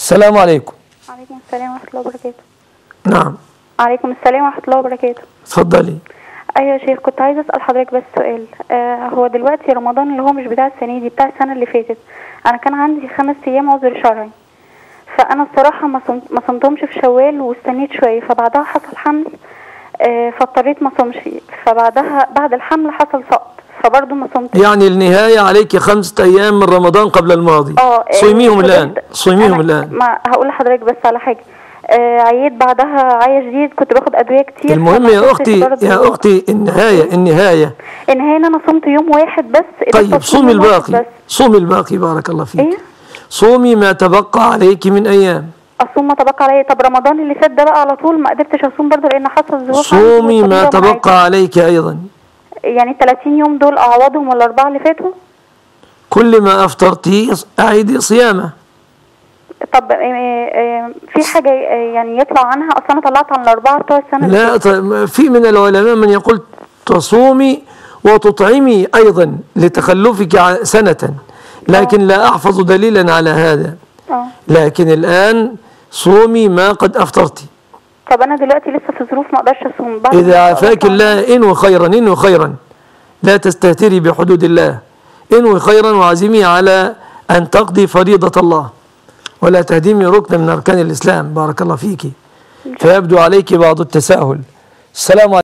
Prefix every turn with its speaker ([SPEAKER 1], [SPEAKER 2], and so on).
[SPEAKER 1] السلام عليكم
[SPEAKER 2] عليكم السلام ورحمة الله وبركاته
[SPEAKER 1] نعم
[SPEAKER 2] عليكم السلام ورحمة الله وبركاته
[SPEAKER 1] اتفضلي
[SPEAKER 2] أيوة يا شيخ كنت عايزة أسأل حضرتك بس سؤال آه هو دلوقتي رمضان اللي هو مش بتاع السنة دي بتاع السنة اللي فاتت أنا كان عندي خمس أيام عذر شرعي فأنا الصراحة ما صمت ما صمتهمش في شوال واستنيت شوية فبعدها حصل حمل آه فاضطريت ما صومش فبعدها بعد الحمل حصل سقط فبرضه ما صمتش
[SPEAKER 1] يعني النهاية عليك خمسة أيام من رمضان قبل الماضي
[SPEAKER 2] اه
[SPEAKER 1] صوميهم
[SPEAKER 2] فضلت-
[SPEAKER 1] الآن صوميهم
[SPEAKER 2] أنا
[SPEAKER 1] الآن
[SPEAKER 2] ما هقول لحضرتك بس على حاجة آه عييت بعدها عيا شديد كنت باخد أدوية كتير
[SPEAKER 1] المهم
[SPEAKER 2] فما
[SPEAKER 1] يا
[SPEAKER 2] كنتش
[SPEAKER 1] أختي
[SPEAKER 2] برضه-
[SPEAKER 1] يا أختي النهاية النهاية
[SPEAKER 2] النهاية ان انا صمت يوم واحد بس قدرت
[SPEAKER 1] طيب
[SPEAKER 2] أصوم
[SPEAKER 1] صومي
[SPEAKER 2] يوم واحد
[SPEAKER 1] الباقي
[SPEAKER 2] بس
[SPEAKER 1] صومي الباقي بارك الله فيك
[SPEAKER 2] ايه
[SPEAKER 1] صومي ما تبقى عليك من أيام
[SPEAKER 2] اصوم ما تبقى عليا طب رمضان اللي فات ده بقى على طول ما قدرتش اصوم برضه لان حصل ظروف عندي
[SPEAKER 1] صومي ما
[SPEAKER 2] وطبيعة معايا.
[SPEAKER 1] تبقى عليك أيضا
[SPEAKER 2] يعني ال 30 يوم دول اعوضهم ولا الاربعه اللي فاتوا
[SPEAKER 1] كل ما أفطرتي أعيدي صيامه
[SPEAKER 2] طب آه، آه، في حاجه آه، يعني يطلع عنها اصلا انا طلعت عن الاربعه بتوع السنه اللي
[SPEAKER 1] لا طيب في من العلماء من يقول تصومي وتطعمي أيضا لتخلفك عن- سنة لكن لا أحفظ دليلا على هذا
[SPEAKER 2] اه
[SPEAKER 1] لكن الآن صومي ما قد أفطرت
[SPEAKER 2] طب انا دلوقتي لسه في ظروف ما اقدرش اصوم بعد
[SPEAKER 1] إذا
[SPEAKER 2] ما
[SPEAKER 1] عافاك
[SPEAKER 2] أطلع-
[SPEAKER 1] الله انوي خيرا انوي خيرا لا تستهتري بحدود الله انوي خيرا وعزمي على أن تقضي فريضة الله ولا تهدمي ركن من أركان الإسلام بارك الله فيك فيبدو عليك بعض التساهل السلام عليكم